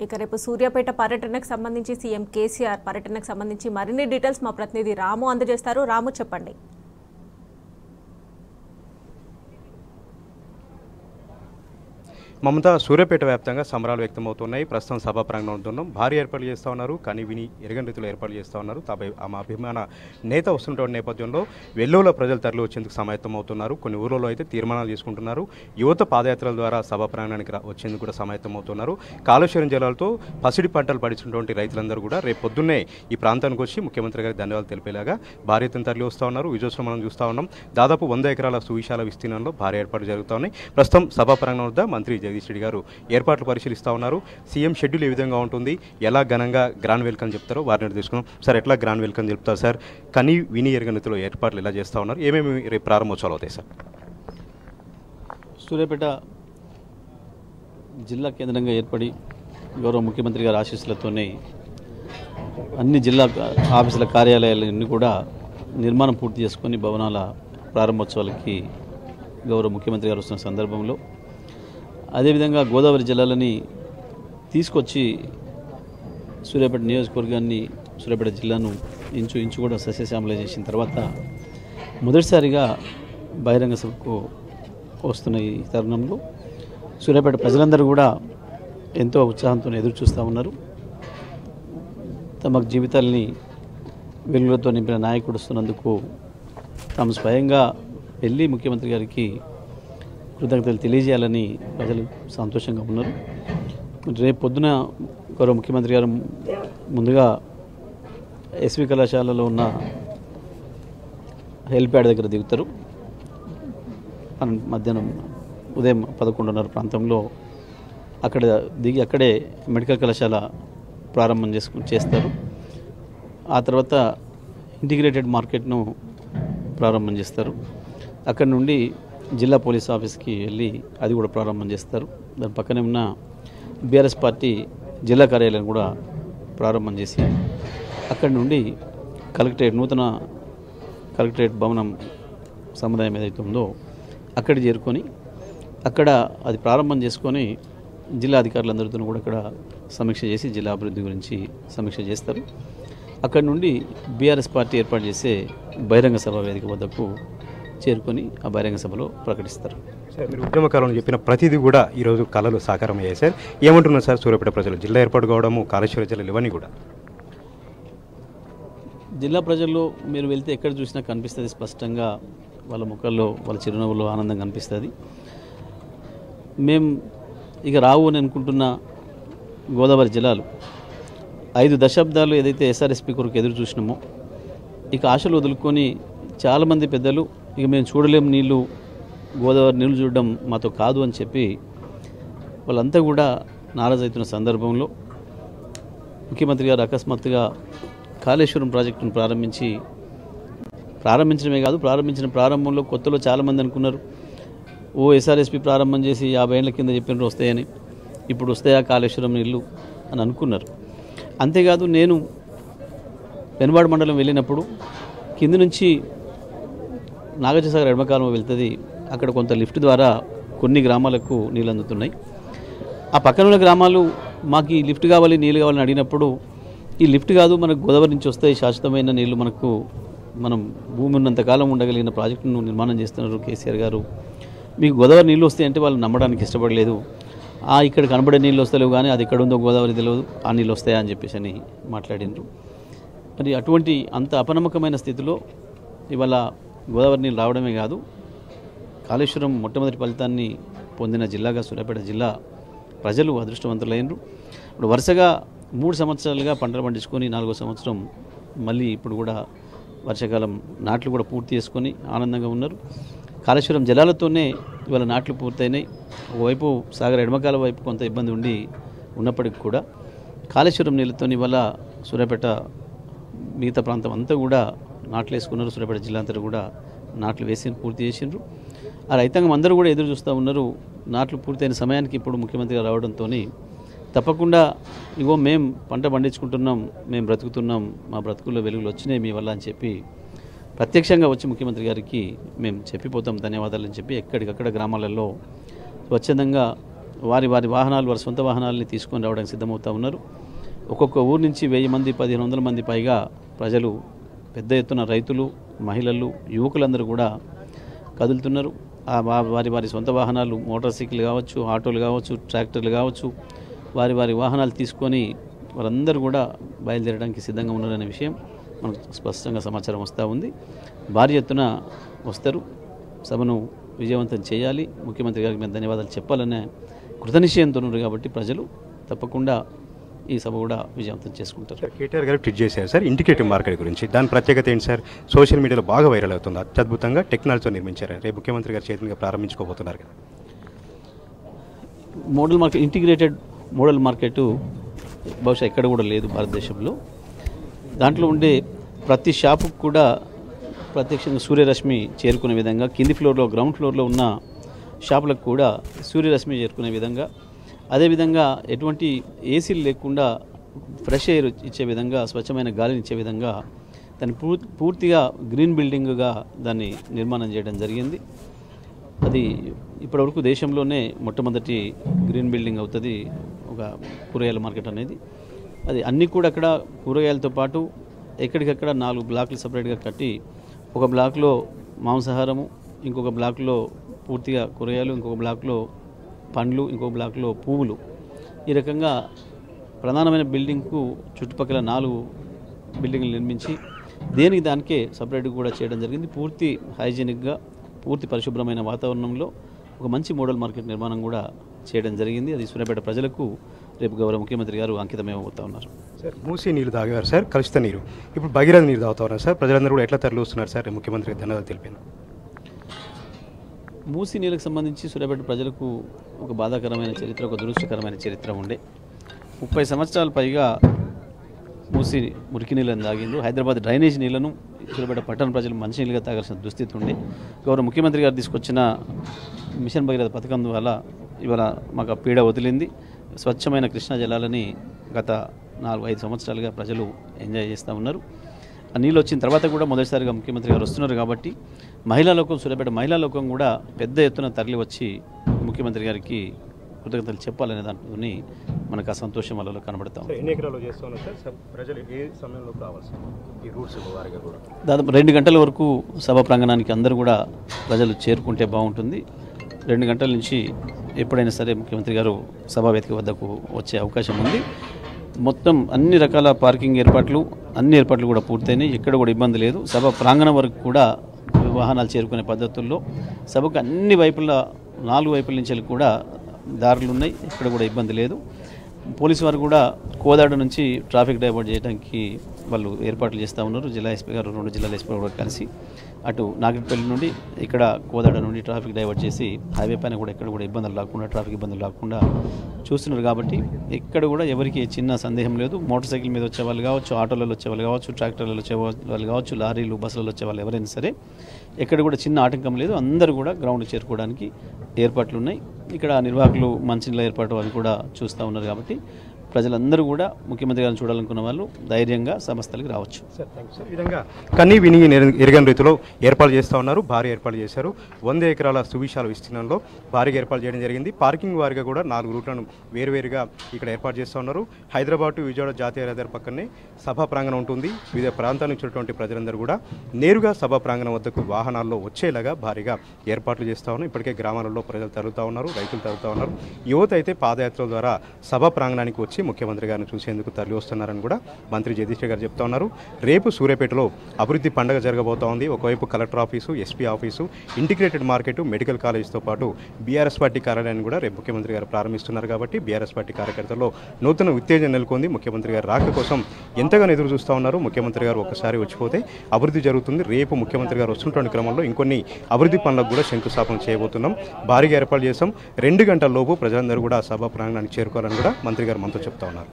ఇక రేపు సూర్యాపేట పర్యటనకు సంబంధించి సీఎం కేసీఆర్ పర్యటనకు సంబంధించి మరిన్ని డీటెయిల్స్ మా ప్రతినిధి రాము అందజేస్తారు రాము చెప్పండి మమత సూర్యాపేట వ్యాప్తంగా సంబరాలు వ్యక్తమవుతున్నాయి ప్రస్తుతం సభా ప్రాంగణం ఉంటున్నాం భారీ ఏర్పాట్లు చేస్తూ ఉన్నారు కానీ విని ఎరగని రీతిలో ఏర్పాట్లు చేస్తూ ఉన్నారు తాపై మా అభిమాన నేత వస్తున్నటువంటి నేపథ్యంలో వెల్లువల ప్రజలు తరలి వచ్చేందుకు సమాయత్తం అవుతున్నారు కొన్ని ఊర్లలో అయితే తీర్మానాలు చేసుకుంటున్నారు యువత పాదయాత్రల ద్వారా సభా ప్రాంగణానికి రా- వచ్చేందుకు కూడా సమాయత్తం అవుతున్నారు కాళేశ్వరం జలాలతో పసిడి పంటలు పడిచినటువంటి రైతులందరూ కూడా రేపు పొద్దున్నే ఈ ప్రాంతానికి వచ్చి ముఖ్యమంత్రి గారికి ధన్యవాదాలు తెలిపేలాగా భారీ ఎత్తున తరలి వస్తూ ఉన్నారు విజయోత్సవం మనం చూస్తూ ఉన్నాం దాదాపు వంద ఎకరాల సువిశాల విస్తీర్ణంలో భారీ ఏర్పాట్లు జరుగుతూ ఉన్నాయి ప్రస్తుతం సభా ప్రాంగణం వద్ద మంత్రి జగదీష్ రెడ్డి గారు ఏర్పాట్లు పరిశీలిస్తూ ఉన్నారు సీఎం షెడ్యూల్ ఏ విధంగా ఉంటుంది ఎలా ఘనంగా గ్రాండ్ వెల్కమ్ చెప్తారో వారిని తీసుకున్నాం సార్ ఎట్లా గ్రాండ్ వెల్కమ్ చెప్తారు సార్ కనీ విని ఎరగనితిలో ఏర్పాట్లు ఎలా చేస్తూ ఉన్నారు ఏమేమి రేపు ప్రారంభోత్సవాలు అవుతాయి సార్ సూర్యాపేట జిల్లా కేంద్రంగా ఏర్పడి గౌరవ ముఖ్యమంత్రి గారి ఆశీస్సులతోనే అన్ని జిల్లా ఆఫీసుల కార్యాలయాలన్నీ కూడా నిర్మాణం పూర్తి చేసుకొని భవనాల ప్రారంభోత్సవాలకి గౌరవ ముఖ్యమంత్రి గారు వస్తున్న సందర్భంలో అదేవిధంగా గోదావరి జిల్లాలని తీసుకొచ్చి సూర్యాపేట నియోజకవర్గాన్ని సూర్యాపేట జిల్లాను ఇంచు ఇంచు కూడా సస్యశ్యామల చేసిన తర్వాత మొదటిసారిగా బహిరంగ సభకు వస్తున్న ఈ తరుణంలో సూర్యాపేట ప్రజలందరూ కూడా ఎంతో ఉత్సాహంతో ఎదురు చూస్తూ ఉన్నారు తమ జీవితాల్ని వెలుగులతో నింపిన నాయకుడు వస్తున్నందుకు తాము స్వయంగా వెళ్ళి ముఖ్యమంత్రి గారికి కృతజ్ఞతలు తెలియజేయాలని ప్రజలు సంతోషంగా ఉన్నారు రేపు పొద్దున గౌరవ ముఖ్యమంత్రి గారు ముందుగా ఎస్వి కళాశాలలో ఉన్న హెల్ప్యాడ్ దగ్గర దిగుతారు పన్నెండు మధ్యాహ్నం ఉదయం పదకొండున్నర ప్రాంతంలో అక్కడ దిగి అక్కడే మెడికల్ కళాశాల ప్రారంభం చేసుకు చేస్తారు ఆ తర్వాత ఇంటిగ్రేటెడ్ మార్కెట్ను ప్రారంభం చేస్తారు అక్కడ నుండి జిల్లా పోలీస్ ఆఫీస్కి వెళ్ళి అది కూడా ప్రారంభం చేస్తారు దాని పక్కనే ఉన్న బీఆర్ఎస్ పార్టీ జిల్లా కార్యాలయం కూడా ప్రారంభం చేసి అక్కడి నుండి కలెక్టరేట్ నూతన కలెక్టరేట్ భవనం సముదాయం ఏదైతే ఉందో అక్కడ చేరుకొని అక్కడ అది ప్రారంభం చేసుకొని జిల్లా అధికారులందరితో కూడా అక్కడ సమీక్ష చేసి జిల్లా అభివృద్ధి గురించి సమీక్ష చేస్తారు అక్కడి నుండి బీఆర్ఎస్ పార్టీ ఏర్పాటు చేసే బహిరంగ సభ వేదిక వద్దకు చేరుకొని ఆ బహిరంగ సభలో ప్రకటిస్తారు సార్ మీరు ఉద్యమ కాలంలో చెప్పిన ప్రతిదీ కూడా ఈరోజు కళలు సాకారం అయ్యాయి సార్ ఏమంటున్నారు సార్ సూర్యాపేట ప్రజలు జిల్లా ఏర్పాటు కావడము కాళేశ్వర జిల్లాలు ఇవన్నీ కూడా జిల్లా ప్రజల్లో మీరు వెళ్తే ఎక్కడ చూసినా కనిపిస్తుంది స్పష్టంగా వాళ్ళ ముఖాల్లో వాళ్ళ చిరునవ్వులో ఆనందం కనిపిస్తుంది మేం ఇక రావు అని అనుకుంటున్న గోదావరి జిల్లాలు ఐదు దశాబ్దాలు ఏదైతే ఎస్ఆర్ఎస్పి కొరకు ఎదురు చూసినామో ఇక ఆశలు వదులుకొని చాలామంది పెద్దలు ఇక మేము చూడలేం నీళ్ళు గోదావరి నీళ్ళు చూడడం మాతో కాదు అని చెప్పి వాళ్ళంతా కూడా నారాజ్ అవుతున్న సందర్భంలో ముఖ్యమంత్రి గారు అకస్మాత్తుగా కాళేశ్వరం ప్రాజెక్టును ప్రారంభించి ప్రారంభించడమే కాదు ప్రారంభించిన ప్రారంభంలో కొత్తలో చాలామంది అనుకున్నారు ఓ ఎస్ఆర్ఎస్పి ప్రారంభం చేసి యాభై ఏళ్ళ కింద చెప్పినట్టు వస్తాయని ఇప్పుడు వస్తాయా కాళేశ్వరం నీళ్ళు అని అనుకున్నారు అంతేకాదు నేను పెనుబాడు మండలం వెళ్ళినప్పుడు కింది నుంచి నాగార్జునసాగర్ ఎడమకాలం వెళ్తుంది అక్కడ కొంత లిఫ్ట్ ద్వారా కొన్ని గ్రామాలకు నీళ్ళు అందుతున్నాయి ఆ పక్కన ఉన్న గ్రామాలు మాకు ఈ లిఫ్ట్ కావాలి నీళ్ళు కావాలని అడిగినప్పుడు ఈ లిఫ్ట్ కాదు మనకు గోదావరి నుంచి వస్తాయి శాశ్వతమైన నీళ్లు మనకు మనం భూమి ఉన్నంతకాలం ఉండగలిగిన ప్రాజెక్టును నిర్మాణం చేస్తున్నారు కేసీఆర్ గారు మీకు గోదావరి నీళ్ళు వస్తాయి అంటే వాళ్ళు నమ్మడానికి ఇష్టపడలేదు ఆ ఇక్కడ కనబడే నీళ్ళు వస్తలేవు కానీ అది ఎక్కడ ఉందో గోదావరి తెలియదు ఆ నీళ్ళు వస్తాయా అని చెప్పేసి అని మాట్లాడినారు మరి అటువంటి అంత అపనమ్మకమైన స్థితిలో ఇవాళ గోదావరి నీళ్ళు రావడమే కాదు కాళేశ్వరం మొట్టమొదటి ఫలితాన్ని పొందిన జిల్లాగా సూర్యాపేట జిల్లా ప్రజలు అదృష్టవంతులైనరు ఇప్పుడు వరుసగా మూడు సంవత్సరాలుగా పంటలు పండించుకొని నాలుగో సంవత్సరం మళ్ళీ ఇప్పుడు కూడా వర్షాకాలం నాట్లు కూడా పూర్తి చేసుకొని ఆనందంగా ఉన్నారు కాళేశ్వరం జలాలతోనే ఇవాళ నాట్లు పూర్తయినాయి ఒకవైపు సాగర్ ఎడమకాల వైపు కొంత ఇబ్బంది ఉండి ఉన్నప్పటికీ కూడా కాళేశ్వరం నీళ్ళతో ఇవాళ సూర్యాపేట మిగతా ప్రాంతం అంతా కూడా నాట్లు వేసుకున్నారు సూర్యాపేట జిల్లా అంతా కూడా నాట్లు వేసి పూర్తి చేసిండ్రు ఆ రైతాంగం అందరూ కూడా ఎదురు చూస్తూ ఉన్నారు నాట్లు పూర్తయిన సమయానికి ఇప్పుడు ముఖ్యమంత్రి గారు రావడంతో తప్పకుండా ఇగో మేం పంట పండించుకుంటున్నాం మేము బ్రతుకుతున్నాం మా బ్రతుకుల్లో వెలుగులు వచ్చినాయి మీ వల్ల అని చెప్పి ప్రత్యక్షంగా వచ్చి ముఖ్యమంత్రి గారికి మేము చెప్పిపోతాం ధన్యవాదాలు అని చెప్పి ఎక్కడికక్కడ గ్రామాలలో స్వచ్ఛందంగా వారి వారి వాహనాలు వారి సొంత వాహనాలని తీసుకొని రావడానికి సిద్ధమవుతా ఉన్నారు ఒక్కొక్క ఊరు నుంచి వెయ్యి మంది పదిహేను వందల మంది పైగా ప్రజలు పెద్ద ఎత్తున రైతులు మహిళలు యువకులందరూ కూడా కదులుతున్నారు ఆ వా- వారి వారి సొంత వాహనాలు మోటార్ సైకిల్ కావచ్చు ఆటోలు కావచ్చు ట్రాక్టర్లు కావచ్చు వారి వారి వాహనాలు తీసుకొని వారందరూ కూడా బయలుదేరడానికి సిద్ధంగా ఉన్నారనే విషయం మనకు స్పష్టంగా సమాచారం వస్తూ ఉంది భారీ ఎత్తున వస్తారు సభను విజయవంతం చేయాలి ముఖ్యమంత్రి గారికి మేము ధన్యవాదాలు చెప్పాలనే కృతనిశ్చయంతో ఉన్నారు కాబట్టి ప్రజలు తప్పకుండా ఈ సభ కూడా విజయవంతం చేసుకుంటారు సార్ కేటీఆర్ గారు ట్వీట్ చేశారు సార్ ఇంటిగ్రేటివ్ మార్కెట్ గురించి దాని ప్రత్యేకత ఏంటి సార్ సోషల్ మీడియాలో బాగా వైరల్ అవుతుంది అత్యద్భుతంగా టెక్నాలజీతో నిర్మించారు రేపు ముఖ్యమంత్రి గారు చేతులుగా ప్రారంభించుకోబోతున్నారు కదా model market integrated model market బహుశా ఎక్కడ కూడా లేదు భారతదేశంలో దాంట్లో ఉండే ప్రతి షాపుకు కూడా ప్రత్యక్షంగా సూర్యరశ్మి చేరుకునే విధంగా కింది ఫ్లోర్లో గ్రౌండ్ ఫ్లోర్లో ఉన్న షాపులకు కూడా సూర్యరశ్మి చేరుకునే విధంగా అదేవిధంగా ఎటువంటి ఏసీలు లేకుండా ఫ్రెష్ ఎయిర్ ఇచ్చే విధంగా స్వచ్ఛమైన గాలిని ఇచ్చే విధంగా దాన్ని పూర్ పూర్తిగా గ్రీన్ బిల్డింగ్గా దాన్ని నిర్మాణం చేయడం జరిగింది అది ఇప్పటివరకు దేశంలోనే మొట్టమొదటి గ్రీన్ బిల్డింగ్ అవుతుంది ఒక కూరగాయల మార్కెట్ అనేది అది అన్నీ కూడా అక్కడ కూరగాయలతో పాటు ఎక్కడికక్కడ నాలుగు బ్లాక్లు సపరేట్గా కట్టి ఒక బ్లాక్లో మాంసాహారము ఇంకొక బ్లాక్లో పూర్తిగా కూరగాయలు ఇంకొక బ్లాక్లో పండ్లు ఇంకొక బ్లాక్లో పువ్వులు ఈ రకంగా ప్రధానమైన బిల్డింగ్కు చుట్టుపక్కల నాలుగు బిల్డింగ్లు నిర్మించి దేనికి దానికే సపరేట్ కూడా చేయడం జరిగింది పూర్తి హైజీనిక్గా పూర్తి పరిశుభ్రమైన వాతావరణంలో ఒక మంచి మోడల్ మార్కెట్ నిర్మాణం కూడా చేయడం జరిగింది అది సూర్యాపేట ప్రజలకు రేపు గౌరవ ముఖ్యమంత్రి గారు అంకితమేమవుతా ఉన్నారు సార్ మూసీ నీళ్ళు తాగేవారు సార్ కలుషిత నీరు ఇప్పుడు భగీరథ నీరు తాగుతా ఉన్నారు సార్ ప్రజలందరూ కూడా ఎట్లా తరలి వస్తున్నారు సార్ రేపు ముఖ్యమంత్రి గారు ధన్యవాదాలు తెలిపాను మూసీ నీళ్ళకు సంబంధించి సూర్యాపేట ప్రజలకు ఒక బాధాకరమైన చరిత్ర ఒక దురదృష్టకరమైన చరిత్ర ఉండే ముప్పై సంవత్సరాల పైగా మూసి మురికి నీళ్ళని తాగిండ్రు హైదరాబాద్ డ్రైనేజ్ నీళ్లను సూర్యాపేట పట్టణ ప్రజలు మంచినీళ్ళుగా తాగాల్సిన దుస్థితి ఉండే గౌరవ ముఖ్యమంత్రి గారు తీసుకొచ్చిన మిషన్ భగీరథ పథకం వల్ల ఇవాళ మాకు ఆ పీడ వదిలింది స్వచ్ఛమైన కృష్ణా జలాలని గత నాలుగు ఐదు సంవత్సరాలుగా ప్రజలు ఎంజాయ్ చేస్తూ ఉన్నారు ఆ నీళ్ళు వచ్చిన తర్వాత కూడా మొదటిసారిగా ముఖ్యమంత్రి గారు వస్తున్నారు కాబట్టి మహిళా లోకం సూర్యాపేట మహిళా లోకం కూడా పెద్ద ఎత్తున తరలి వచ్చి ముఖ్యమంత్రి గారికి కృతజ్ఞతలు చెప్పాలనే దాంట్లోని మనకు ఆ సంతోషం వాళ్ళలో కనబడతాం సార్ ఎన్ని ఎకరాలు చేస్తూ ఉన్నారు సార్ ప్రజలు ఏ సమయంలో రావాలి సార్ ఈ రూట్స్ వారిగా కూడా దాదాపు రెండు గంటల వరకు సభ ప్రాంగణానికి అందరూ కూడా ప్రజలు చేరుకుంటే బాగుంటుంది రెండు గంటల నుంచి ఎప్పుడైనా సరే ముఖ్యమంత్రి గారు సభా వేదిక వద్దకు వచ్చే అవకాశం ఉంది మొత్తం అన్ని రకాల పార్కింగ్ ఏర్పాట్లు అన్ని ఏర్పాట్లు కూడా పూర్తయినాయి ఎక్కడ కూడా ఇబ్బంది లేదు సభ ప్రాంగణం వరకు కూడా వాహనాలు చేరుకునే పద్ధతుల్లో సభకు అన్ని వైపుల నాలుగు వైపుల నుంచి కూడా దారులు ఉన్నాయి ఎక్కడ కూడా ఇబ్బంది లేదు పోలీసు వారు కూడా కోదాడ నుంచి ట్రాఫిక్ డైవర్ట్ చేయడానికి వాళ్ళు ఏర్పాట్లు చేస్తూ ఉన్నారు జిల్లా ఎస్పీ గారు రెండు జిల్లాల ఎస్పీ కూడా కలిసి అటు నాగరిపల్లి నుండి ఇక్కడ కోదాడ నుండి ట్రాఫిక్ డైవర్ట్ చేసి హైవే పైన కూడా ఎక్కడ కూడా ఇబ్బందులు రాకుండా ట్రాఫిక్ ఇబ్బందులు రాకుండా చూస్తున్నారు కాబట్టి ఎక్కడ కూడా ఎవరికి చిన్న సందేహం లేదు మోటార్ సైకిల్ మీద వచ్చే వాళ్ళు కావచ్చు ఆటోలలో వచ్చే వాళ్ళు కావచ్చు ట్రాక్టర్లలో వచ్చే వాళ్ళు కావచ్చు లారీలు బస్సులలో వచ్చే వాళ్ళు ఎవరైనా సరే ఎక్కడ కూడా చిన్న ఆటంకం లేదు అందరూ కూడా గ్రౌండ్ చేరుకోవడానికి ఏర్పాట్లు ఉన్నాయి ఇక్కడ నిర్వాహకులు మంచినీళ్ళ ఏర్పాటు అది కూడా చూస్తూ ఉన్నారు కాబట్టి ప్రజలందరూ కూడా ముఖ్యమంత్రి గారిని చూడాలనుకున్న వాళ్ళు ధైర్యంగా సమస్థలకి రావచ్చు సార్ థ్యాంక్ యూ సార్ ఈ విధంగా కన్నీ విని ఎరగని రీతిలో ఏర్పాటు చేస్తూ ఉన్నారు భారీ ఏర్పాటు చేశారు వంద ఎకరాల సువిశాల విస్తీర్ణంలో భారీగా ఏర్పాటు చేయడం జరిగింది పార్కింగ్ వారిగా కూడా నాలుగు రూట్లను వేరువేరుగా ఇక్కడ ఏర్పాటు చేస్తూ ఉన్నారు హైదరాబాద్ టు విజయవాడ జాతీయ రహదారి పక్కనే సభా ప్రాంగణం ఉంటుంది వివిధ ప్రాంతాల నుంచి వచ్చినటువంటి ప్రజలందరూ కూడా నేరుగా సభా ప్రాంగణం వద్దకు వాహనాల్లో వచ్చేలాగా భారీగా ఏర్పాట్లు చేస్తూ ఉన్నారు ఇప్పటికే గ్రామాలలో ప్రజలు తరుగుతూ ఉన్నారు రైతులు తరుగుతూ ఉన్నారు యువత అయితే పాదయాత్రల ద్వారా సభా ప్రాంగణానికి వచ్చి ముఖ్యమంత్రి గారిని చూసేందుకు తరలి వస్తున్నారని కూడా మంత్రి జగదీష్ గారు చెప్తా ఉన్నారు రేపు సూర్యాపేటలో అభివృద్ధి పండుగ జరగబోతా ఉంది ఒకవైపు collector office SP office integrated market medical కాలేజ్తో పాటు బీఆర్ఎస్ పార్టీ కార్యాలయాన్ని కూడా రేపు ముఖ్యమంత్రి గారు ప్రారంభిస్తున్నారు కాబట్టి బీఆర్ఎస్ పార్టీ కార్యకర్తల్లో నూతన ఉత్తేజం నెలకొంది ముఖ్యమంత్రి గారు రాక కోసం ఎంతగానో ఎదురు చూస్తూ ఉన్నారు ముఖ్యమంత్రి గారు ఒకసారి వచ్చిపోతే అభివృద్ధి జరుగుతుంది రేపు ముఖ్యమంత్రి గారు వస్తున్నటువంటి క్రమంలో ఇంకొన్ని అభివృద్ధి పనులకు కూడా శంకుస్థాపన చేయబోతున్నాం భారీగా ఏర్పాటు చేస్తాం రెండు గంటల లోపు ప్రజలందరూ కూడా సభా ప్రాంగణానికి చేరుకోవాలని కూడా మంత్రి గారు మనతో చెప్తా ఉన్నారు